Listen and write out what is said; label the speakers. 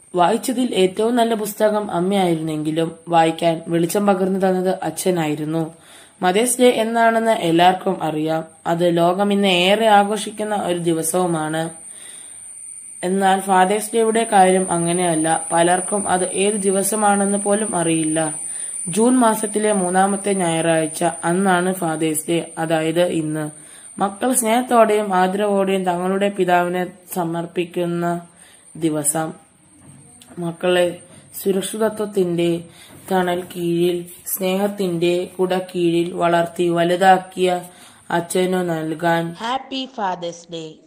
Speaker 1: വായിച്ചതിൽ ഏറ്റവും നല്ല പുസ്തകം അമ്മയായിരുന്നെങ്കിലും വായിക്കാൻ വെളിച്ചം പകർന്നു തന്നത് അച്ഛനായിരുന്നു മദേഴ്സ് ഡേ എന്നാണെന്ന് എല്ലാവർക്കും അറിയാം അത് ലോകം ഇന്ന് ഏറെ ആഘോഷിക്കുന്ന ഒരു ദിവസവുമാണ് എന്നാൽ ഫാദേഴ്സ് ഡേയുടെ കാര്യം അങ്ങനെയല്ല പലർക്കും അത് ഏത് ദിവസമാണെന്ന് പോലും അറിയില്ല ജൂൺ മാസത്തിലെ മൂന്നാമത്തെ ഞായറാഴ്ച അന്നാണ് ഫാദേഴ്സ് ഡേ അതായത് ഇന്ന് മക്കൾ സ്നേഹത്തോടെയും ആദരവോടെയും തങ്ങളുടെ പിതാവിനെ സമർപ്പിക്കുന്ന ദിവസം മക്കളെ സുരക്ഷിതത്വത്തിന്റെ തണൽ കീഴിൽ സ്നേഹത്തിന്റെ കുട കീഴിൽ വളർത്തി വലുതാക്കിയ അച്ഛനു നൽകാൻ
Speaker 2: ഹാപ്പി ഫാദേഴ്സ് ഡേ